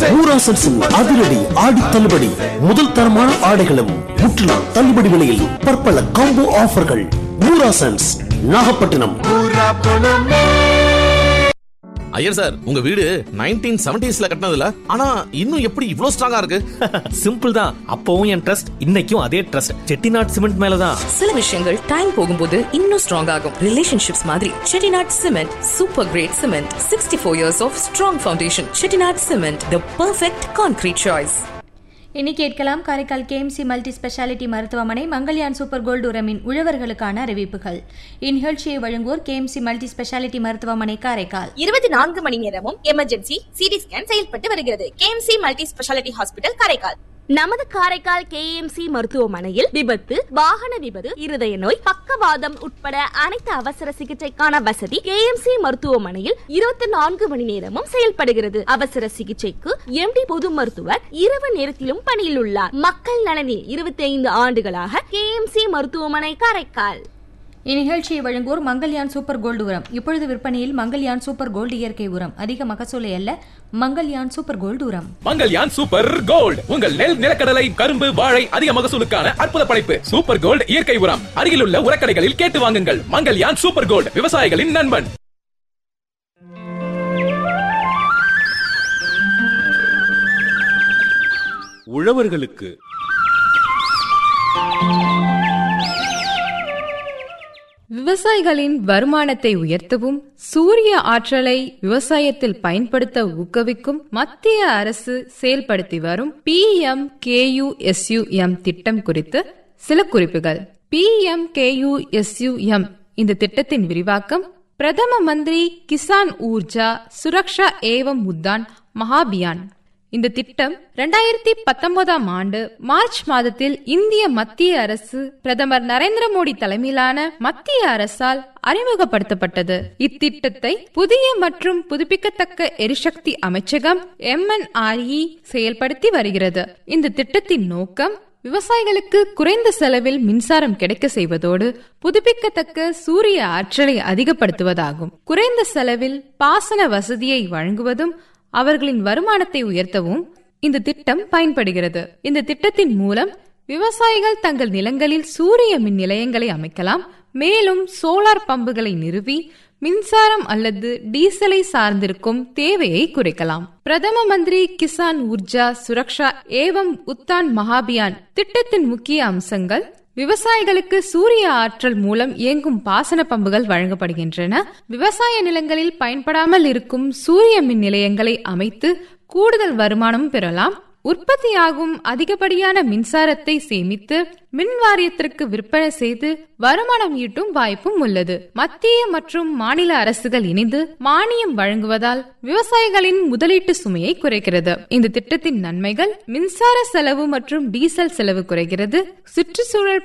ஊராசன்ஸின் அதிரடி ஆடி தள்ளுபடி முதல் தரமான ஆடைகளும் முற்றிலும் தள்ளுபடி விலையில் பற்பல காம்போ ஆஃபர்கள் ஊராசன்ஸ் நாகப்பட்டினம் ஐயர் சார் உங்க வீடு நைன்டீன் செவன்டிஸ்ல கட்டினதுல ஆனா இன்னும் எப்படி இவ்ளோ ஸ்ட்ராங்கா இருக்கு சிம்பிள் தான் அப்பவும் என் ட்ரஸ்ட் இன்னைக்கும் அதே ட்ரஸ்ட் செட்டிநாட் சிமெண்ட் மேலதான் சில விஷயங்கள் டைம் போகும்போது இன்னும் ஸ்ட்ராங் ஆகும் ரிலேஷன்ஷிப்ஸ் மாதிரி Chettinad cement super great cement sixty four years of strong foundation Chettinad cement the perfect concrete choice இனி கேட்கலாம் காரைக்கால் கேஎம்சி மல்டி ஸ்பெஷாலிட்டி மருத்துவமனை மங்கள்யான் சூப்பர் கோல்டு உரமின் உழவர்களுக்கான அறிவிப்புகள் இந்நிகழ்ச்சியை வழங்குவோர் கேஎம்சி மல்டி ஸ்பெஷாலிட்டி மருத்துவமனை காரைக்கால் இருபத்தி நான்கு மணி நேரமும் எமர்ஜென்சி சிடி ஸ்கேன் செயல்பட்டு வருகிறது KMC multi speciality hospital Karaikal நமது காரைக்கால் கேஎம்சி மருத்துவமனையில் விபத்து வாகன விபத்து இருதய நோய் பக்கவாதம் உட்பட அனைத்து அவசர சிகிச்சைக்கான வசதி கேஎம்சி மருத்துவமனையில் இருபத்தி நான்கு மணி நேரமும் செயல்படுகிறது அவசர சிகிச்சைக்கு எம்டி பொது மருத்துவர் இரவு நேரத்திலும் பணியில் உள்ளார் மக்கள் நலனில் இருபத்தி ஐந்து ஆண்டுகளாக கேஎம்சி மருத்துவமனை காரைக்கால் இந்நிகழ்ச்சியை வழங்குவோர் மங்கள்யான் சூப்பர் கோல்டு உரம் இப்பொழுது விற்பனையில் மங்கள்யான் சூப்பர் கோல்டு இயற்கை உரம் அதிக மகசூலை அல்ல மங்கள்யான் சூப்பர் கோல்டு உரம் மங்கல்யான் சூப்பர் கோல்ட் உங்கள் நெல் நிலக்கடலை கரும்பு வாழை அதிக மகசூலுக்கான அற்புத படைப்பு சூப்பர் கோல்ட் இயற்கை உரம் அருகிலுள்ள உரக்கடைகளில் கேட்டு வாங்குங்கள் மங்கல்யான் சூப்பர் கோல்ட் விவசாயிகளின் நண்பன் உழவர்களுக்கு விவசாயிகளின் வருமானத்தை உயர்த்தவும் சூரிய ஆற்றலை விவசாயத்தில் பயன்படுத்த ஊக்குவிக்கும் மத்திய அரசு செயல்படுத்தி வரும் பி எம் கேயு எஸ்யூஎம் திட்டம் குறித்து சில குறிப்புகள் பி எம் கேயு எஸ்யூஎம் இந்த திட்டத்தின் விரிவாக்கம் பிரதம மந்திரி கிசான் ஊர்ஜா சுரக்ஷா ஏவம் உத்தான் மகாபியான் இந்த திட்டம் இரண்டாயிரத்தி பத்தொன்பதாம் ஆண்டு மார்ச் மாதத்தில் இந்திய மத்திய அரசு பிரதமர் நரேந்திர மோடி தலைமையிலான மத்திய அரசால் அறிமுகப்படுத்தப்பட்டது இத்திட்டத்தை புதிய மற்றும் புதுப்பிக்கத்தக்க எரிசக்தி அமைச்சகம் எம்என்ஆர்இ செயல்படுத்தி வருகிறது இந்த திட்டத்தின் நோக்கம் விவசாயிகளுக்கு குறைந்த செலவில் மின்சாரம் கிடைக்க செய்வதோடு புதுப்பிக்கத்தக்க சூரிய ஆற்றலை அதிகப்படுத்துவதாகும் குறைந்த செலவில் பாசன வசதியை வழங்குவதும் அவர்களின் வருமானத்தை உயர்த்தவும் இந்த திட்டம் பயன்படுகிறது இந்த திட்டத்தின் மூலம் விவசாயிகள் தங்கள் நிலங்களில் சூரிய மின் நிலையங்களை அமைக்கலாம் மேலும் சோலார் பம்புகளை நிறுவி மின்சாரம் அல்லது டீசலை சார்ந்திருக்கும் தேவையை குறைக்கலாம் பிரதம மந்திரி கிசான் உர்ஜா சுரக்ஷா ஏவம் உத்தான் மகாபியான் திட்டத்தின் முக்கிய அம்சங்கள் விவசாயிகளுக்கு சூரிய ஆற்றல் மூலம் இயங்கும் பாசன பம்புகள் வழங்கப்படுகின்றன விவசாய நிலங்களில் பயன்படாமல் இருக்கும் சூரிய மின் நிலையங்களை அமைத்து கூடுதல் வருமானம் பெறலாம் உற்பத்தியாகும் அதிகப்படியான மின்சாரத்தை சேமித்து மின் வாரியத்திற்கு விற்பனை செய்து வருமானம் ஈட்டும் வாய்ப்பும் உள்ளது மத்திய மற்றும் மாநில அரசுகள் இணைந்து மானியம் வழங்குவதால் விவசாயிகளின் முதலீட்டு சுமையை குறைக்கிறது இந்த திட்டத்தின் நன்மைகள் மின்சார செலவு மற்றும் டீசல் செலவு குறைகிறது சுற்றுச்சூழல்